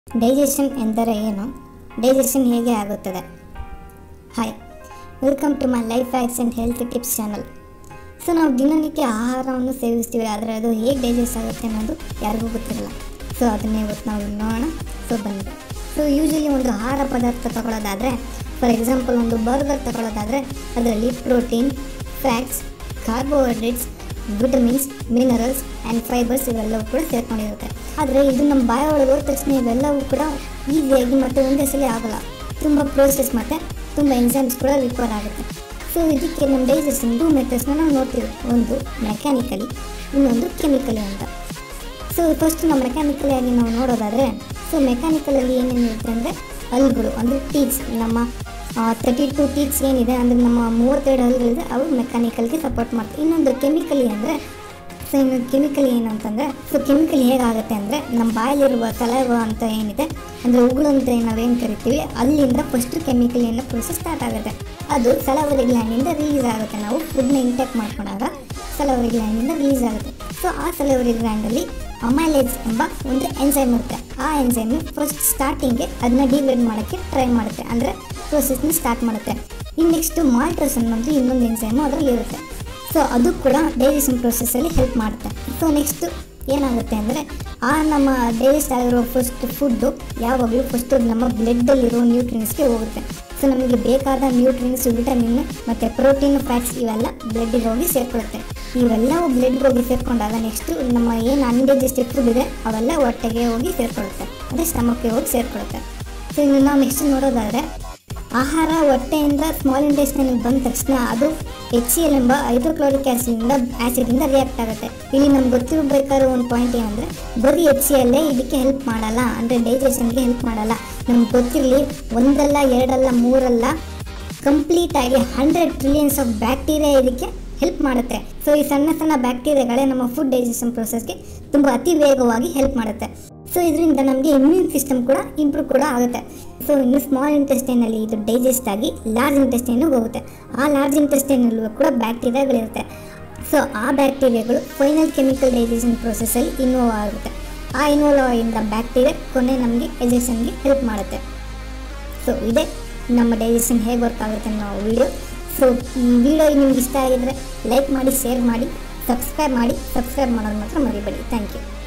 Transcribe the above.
digestion ಎಂದರೆ ಏನು digestion ಹೇಗೆ ಆಗುತ್ತದೆ hi welcome to my life hacks and health tips channel so ನಾವು ದಿನನಿತ್ಯ ಆಹಾರವನ್ನು ಸೇವಿಸ್ತೀವಿ ಆದರೆ ಅದು ಹೇಗೆ ಡೈಜೆಸ್ಟ್ ಆಗುತ್ತೆ ಅನ್ನೋದು ಯಾರಿಗೂ ಗೊತ್ತಿರಲ್ಲ ಸೊ ಅದನ್ನೇ ಇವತ್ತು ನಾವು ನೋಡೋಣ ಸೊ ಬನ್ನಿ ಸೊ ಯೂಶಲಿ ಒಂದು ಆಹಾರ ಪದಾರ್ಥ ತಗೊಳ್ಳೋದಾದರೆ ಫಾರ್ ಎಕ್ಸಾಂಪಲ್ ಒಂದು ಬರ್ಗರ್ ತಗೊಳ್ಳೋದಾದರೆ ಅದರಲ್ಲಿ protein fats carbohydrates vitamins minerals and fibres ಇವೆಲ್ಲವೂ ಕೂಡ ಸೇರ್ಕೊಂಡಿರುತ್ತೆ ಆದರೆ ಇದು ನಮ್ಮ ಬಾಯ ಒಳಗೆ ಹೋದ ತಕ್ಷಣ ಇವೆಲ್ಲವೂ ಕೂಡ ಈಸಿಯಾಗಿ ಮತ್ತು ಒಂದೇ ಸಲ ಆಗಲ್ಲ ತುಂಬ ಪ್ರೋಸೆಸ್ ಮತ್ತು ತುಂಬ ಎನ್ಸೈಮ್ಸ್ ಕೂಡ ರಿಕ್ವೈರ್ ಆಗುತ್ತೆ ಸೊ ಇದಕ್ಕೆ ನಮ್ಮ ಡೈಜೆಷನ್ ಟೂ ಮೆಥಡ್ಸ್ನ ನಾವು ನೋಡ್ತೀವಿ ಒಂದು ಮೆಕ್ಯಾನಿಕಲಿ ಇನ್ನೊಂದು ಕೆಮಿಕಲಿ ಅಂತ ಸೊ ಫಸ್ಟ್ ನಾವು ಮೆಕ್ಯಾನಿಕಲಿ ಆಗಿ ನಾವು ನೋಡೋದಾದರೆ ಸೊ ಮೆಕ್ಯಾನಿಕಲಲ್ಲಿ ಏನೇನಿರುತ್ತೆ ಅಂದರೆ ಹಲ್ಗಳು ಅಂದರೆ ಟೀತ್ಸ್ ನಮ್ಮ ತರ್ಟಿ ಟು ಟೀತ್ಸ್ ಏನಿದೆ ಅಂದರೆ ನಮ್ಮ ಮೂವತ್ತೆರಡು ಹಲ್ಗಳಿದೆ ಅವು ಮೆಕ್ಯಾನಿಕಲ್ಗೆ ಸಪೋರ್ಟ್ ಮಾಡ್ತವೆ ಇನ್ನೊಂದು ಕೆಮಿಕಲಿ ಅಂದರೆ ಸೊ ಇನ್ನು ಕೆಮಿಕಲ್ ಏನಂತಂದರೆ ಸೊ ಕೆಮಿಕಲ್ ಹೇಗಾಗುತ್ತೆ ಅಂದರೆ ನಮ್ಮ ಬಾಯಲ್ಲಿರುವ ಸಲೈವ ಅಂತ ಏನಿದೆ ಅಂದರೆ ಉಗುಳು ಅಂತ ನಾವೇನು ಕರಿತೀವಿ ಅಲ್ಲಿಂದ ಫಸ್ಟ್ ಕೆಮಿಕಲ್ ಏನೋ ಪ್ರೊಸೆಸ್ ಸ್ಟಾರ್ಟ್ ಆಗುತ್ತೆ ಅದು ಸಲವರಿ ಗ್ಲ್ಯಾಂಡಿಂದ ರಿಲೀಸ್ ಆಗುತ್ತೆ ನಾವು ಫುಡ್ನ ಇಂಟೇಕ್ ಮಾಡ್ಕೊಂಡಾಗ ಸಲವರಿ ಗ್ಲ್ಯಾಂಡಿಂದ ರಿಲೀಸ್ ಆಗುತ್ತೆ ಸೊ ಆ ಸಲವರಿ ಗ್ಲ್ಯಾಂಡಲ್ಲಿ ಅಮೈಲೇಜ್ ಎಂಬ ಒಂದು ಎನ್ಸೈಮ್ ಇರುತ್ತೆ ಆ ಎನ್ಸೈಮ್ ಫಸ್ಟ್ ಸ್ಟಾರ್ಟಿಂಗ್ಗೆ ಅದನ್ನ ಡಿವೈಡ್ ಮಾಡೋಕ್ಕೆ ಟ್ರೈ ಮಾಡುತ್ತೆ ಅಂದರೆ ಪ್ರೊಸೆಸ್ನ ಸ್ಟಾರ್ಟ್ ಮಾಡುತ್ತೆ ಇನ್ನು ನೆಕ್ಸ್ಟು ಮಾಲ್ಟ್ರಸ್ ಅನ್ನೋದು ಇನ್ನೊಂದು ಎನ್ಸೈಮು ಅದರಲ್ಲಿ ಇರುತ್ತೆ ಸೊ ಅದು ಕೂಡ ಡೈಜೆಷನ್ ಪ್ರೊಸೆಸ್ಸಲ್ಲಿ ಹೆಲ್ಪ್ ಮಾಡುತ್ತೆ ಸೊ ನೆಕ್ಸ್ಟ್ ಏನಾಗುತ್ತೆ ಅಂದರೆ ಆ ನಮ್ಮ ಡೈಜೆಸ್ಟ್ ಆಗಿರೋ ಫಸ್ಟ್ ಫುಡ್ಡು ಯಾವಾಗಲೂ ಫಸ್ಟ್ ನಮ್ಮ ಬ್ಲಡ್ಡಲ್ಲಿರೋ ನ್ಯೂಟ್ರಿಯನ್ಸ್ಗೆ ಹೋಗುತ್ತೆ ಸೊ ನಮಗೆ ಬೇಕಾದ ನ್ಯೂಟ್ರಿಯನ್ಸ್ ವಿಟಮಿನ್ ಮತ್ತು ಪ್ರೋಟೀನ್ ಫ್ಯಾಟ್ಸ್ ಇವೆಲ್ಲ ಬ್ಲಡ್ಡಿಗೆ ಹೋಗಿ ಸೇರ್ಕೊಳ್ಳುತ್ತೆ ಇವೆಲ್ಲವೂ ಬ್ಲಡ್ಗೆ ಹೋಗಿ ಸೇರ್ಕೊಂಡಾಗ ನೆಕ್ಸ್ಟು ನಮ್ಮ ಏನು ಅನ್ಡೈಜೆಸ್ಟೆಡ್ ಫುಡ್ ಇದೆ ಅವೆಲ್ಲ ಹೊಟ್ಟೆಗೆ ಹೋಗಿ ಸೇರ್ಕೊಳ್ಳುತ್ತೆ ಅಂದರೆ ಸ್ಟಮಕ್ಗೆ ಹೋಗಿ ಸೇರ್ಕೊಳ್ಳುತ್ತೆ ಸೊ ಇನ್ನು ನಾವು ನೆಕ್ಸ್ಟ್ ನೋಡೋದಾದರೆ ಆಹಾರ ಹೊಟ್ಟೆಯಿಂದ ಸ್ಮಾಲ್ ಇಂಟೆಸ್ಟೈನಿಗೆ ಬಂದ ತಕ್ಷಣ ಅದು ಎಚ್ ಸಿ ಎಲ್ ಎಂಬ ಹೈಡ್ರೋಕ್ಲೋರಿಕ್ ಆ್ಯಸಿಡಿಂದ ಆ್ಯಸಿಡಿಂದ ರಿಯಾಕ್ಟ್ ಆಗುತ್ತೆ ಇಲ್ಲಿ ನಮ್ಗೆ ಗೊತ್ತಿರಬೇಕಾದ್ರೆ ಒಂದು ಪಾಯಿಂಟ್ ಏನಂದರೆ ಬರೀ ಎಚ್ ಸಿ ಎಲ್ಲೇ ಇದಕ್ಕೆ ಹೆಲ್ಪ್ ಮಾಡಲ್ಲ ಅಂದರೆ ಡೈಜೆಷನ್ಗೆ ಹೆಲ್ಪ್ ಮಾಡಲ್ಲ ನಮ್ಗೆ ಗೊತ್ತಿರಲಿ ಒಂದಲ್ಲ ಎರಡಲ್ಲ ಮೂರಲ್ಲ ಕಂಪ್ಲೀಟ್ ಆಗಿ ಹಂಡ್ರೆಡ್ ಟ್ರಿಲಿಯನ್ಸ್ ಆಫ್ ಬ್ಯಾಕ್ಟೀರಿಯಾ ಇದಕ್ಕೆ ಹೆಲ್ಪ್ ಮಾಡುತ್ತೆ ಸೊ ಈ ಸಣ್ಣ ಸಣ್ಣ ಬ್ಯಾಕ್ಟೀರಿಯಾಗಳೇ ನಮ್ಮ ಫುಡ್ ಡೈಜೆಷನ್ ಪ್ರೊಸೆಸ್ಗೆ ತುಂಬ ಅತಿ ವೇಗವಾಗಿ ಹೆಲ್ಪ್ ಮಾಡುತ್ತೆ ಸೊ ಇದರಿಂದ ನಮಗೆ ಇಮ್ಯೂನ್ ಸಿಸ್ಟಮ್ ಕೂಡ ಇಂಪ್ರೂವ್ ಕೂಡ ಆಗುತ್ತೆ ಸೊ ಇನ್ನು ಸ್ಮಾಲ್ ಇಂಟೆಸ್ಟೈನಲ್ಲಿ ಇದು ಡೈಜೆಸ್ಟ್ ಆಗಿ ಲಾರ್ಜ್ ಇಂಟೆಸ್ಟೈನಿಗೆ ಹೋಗುತ್ತೆ ಆ ಲಾರ್ಜ್ ಇಂಟೆಸ್ಟೈನಲ್ಲೂ ಕೂಡ ಬ್ಯಾಕ್ಟೀರಿಯಾಗಳಿರುತ್ತೆ ಸೊ ಆ ಬ್ಯಾಕ್ಟೀರಿಯಾಗಳು ಫೈನಲ್ ಕೆಮಿಕಲ್ ಡೈಜೆಷನ್ ಪ್ರೊಸೆಸ್ಸಲ್ಲಿ ಇನ್ವಾಲ್ವ್ ಆಗುತ್ತೆ ಆ ಇನ್ವಾಲ್ವ್ ಆಗಿಂದ ಬ್ಯಾಕ್ಟೀರಿಯಾ ಕೊನೆ ನಮಗೆ ಡೈಜೆಷನ್ಗೆ ಹೆಲ್ಪ್ ಮಾಡುತ್ತೆ ಸೊ ಇದೇ ನಮ್ಮ ಡೈಜೆಷನ್ ಹೇಗೆ ವರ್ಕ್ ಆಗುತ್ತೆ ಅನ್ನೋ ವಿಡಿಯೋ ಸೊ ವಿಡಿಯೋ ನಿಮ್ಗೆ ಇಷ್ಟ ಆಗಿದ್ರೆ ಲೈಕ್ ಮಾಡಿ ಶೇರ್ ಮಾಡಿ ಸಬ್ಸ್ಕ್ರೈಬ್ ಮಾಡಿ ಸಬ್ಸ್ಕ್ರೈಬ್ ಮಾಡೋದು ಮಾತ್ರ ಮರಿಬೇಡಿ ಥ್ಯಾಂಕ್ ಯು